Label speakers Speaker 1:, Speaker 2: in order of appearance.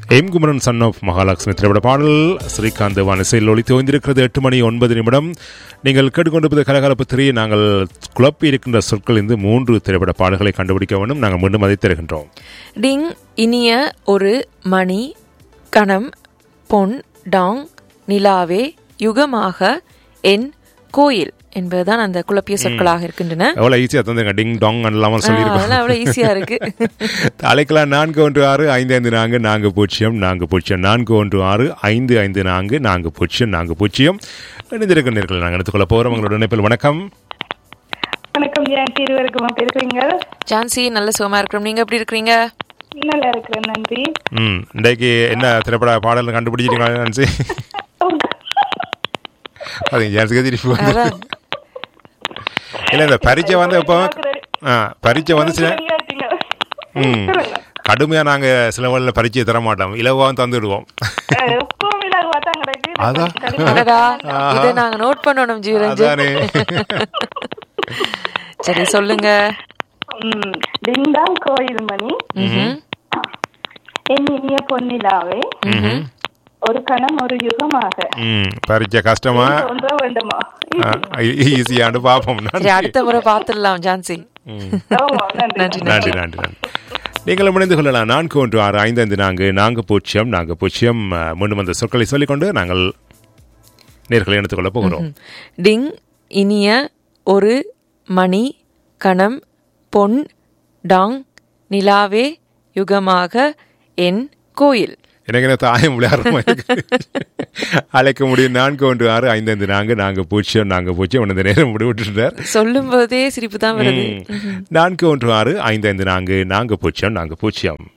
Speaker 1: M Kumaran son of Mahalakshmi திரைப்பட பாடல் ஸ்ரீகாந்த் வனசையில் ஒளி தோய்ந்திருக்கிறது எட்டு மணி ஒன்பது நிமிடம் நீங்கள் கேட்டுக்கொண்டிருப்பது கலகலப்பு திரையை நாங்கள் குழப்பி இருக்கின்ற சொற்கள் இருந்து மூன்று திரைப்பட பாடல்களை கண்டுபிடிக்க வேண்டும் நாங்கள் மீண்டும் அதை தருகின்றோம்
Speaker 2: டிங் இனிய ஒரு மணி கணம் பொன் டாங் நிலாவே யுகமாக என் கோயில் என்பதுதான் அந்த குழப்பிய சொற்களாக இருக்கின்றன
Speaker 1: எவ்வளோ ஈஸியாக தந்துங்க டிங் டாங் எல்லாம் சொல்லியிருக்கோம்
Speaker 2: அதெல்லாம் அவ்வளவு ஈஸியா இருக்கு
Speaker 1: அழைக்கலாம் நான்கு ஒன்று ஆறு ஐந்து ஐந்து நான்கு நான்கு பூஜ்ஜியம் நான்கு பூஜ்ஜியம் நான்கு ஒன்று ஆறு ஐந்து ஐந்து நான்கு நான்கு பூஜ்ஜியம் நான்கு பூஜ்ஜியம் இணைந்திருக்கிறீர்கள் நாங்கள் எடுத்துக்கொள்ள போகிறோம் உங்களோட இணைப்பில் வணக்கம்
Speaker 3: வணக்கம் ஜெயந்தி இருவருக்கும் எப்படி இருக்கிறீங்க
Speaker 2: ஜான்சி நல்ல சுகமா இருக்கிறோம் நீங்க எப்படி இருக்கிறீங்க
Speaker 3: நல்லா இருக்கிறேன் நன்றி
Speaker 1: ம் இன்றைக்கு என்ன திரைப்பட பாடல் கண்டுபிடிச்சிட்டீங்களா நினச்சி அது ஜான்சிக்கு திருப்பி வந்து
Speaker 2: அதான்.
Speaker 1: இல்லை இந்த பரீட்சை வந்து இப்போ ஆ பரீட்சை வந்து சில
Speaker 3: விளையாட்டீங்க.
Speaker 1: ம் கடுமையாக நாங்கள் சில வேளையில் பரீட்சையை தர மாட்டோம் இலவாகவும் தந்துடுவோம்
Speaker 3: அஹ், எப்பவும் இலகுவா தான் கிடக்கு.
Speaker 1: அதான்.
Speaker 2: அடடா இதை நாங்க நோட் பண்ணணும் ஜீவரஞ்சன்
Speaker 1: அதானே
Speaker 2: சரி சொல்லுங்க
Speaker 3: ம், டிங்டாங் கோயில் மணி
Speaker 2: ம்ஹும்.
Speaker 3: என் இனிய பொன்னிலாவே ஒரு கணம் ஒரு யுகமாக
Speaker 1: ம் பரீட்சை கஷ்டமா
Speaker 3: தோன்ற வேண்டுமா
Speaker 1: ஈஸியாண்டு பார்ப்போம்
Speaker 2: சரி
Speaker 1: நன்றி
Speaker 2: அடுத்த முறை பார்த்துடலாம் ஜான்சி
Speaker 3: ஆமா, நன்றி
Speaker 2: நன்றி
Speaker 1: நன்றி நன்றி நன்றி நீங்கள் இணைந்து கொள்ளலாம் நான்கு ஒன்று ஆறு ஐந்து ஐந்து நான்கு நான்கு பூஜ்ஜியம் நான்கு பூஜ்ஜியம் அஹ், மீண்டும் அந்த சொற்களை சொல்லிக்கொண்டு நாங்கள் நேர்களை எடுத்துக் கொள்ளப் போகிறோம்
Speaker 2: டிங் இனிய ஒரு மணி கணம் பொன் டாங் நிலாவே யுகமாக என் கோயில்
Speaker 1: எனக்கு என்ன தாயம் விளையாடுற மாதிரி இருக்கு. அழைக்க முடியும் நான்கு ஒன்று ஆறு ஐந்து ஐந்து நான்கு நான்கு பூஜ்ஜியம் நான்கு பூஜ்ஜியம் இந்த நேரம் முடிவிட்டுட்டார்
Speaker 2: சொல்லும் போதே சிரிப்பு தான் வருது
Speaker 1: நான்கு ஒன்று ஆறு ஐந்து ஐந்து நான்கு நான்கு பூஜ்ஜியம் நான்கு பூஜ்ஜியம்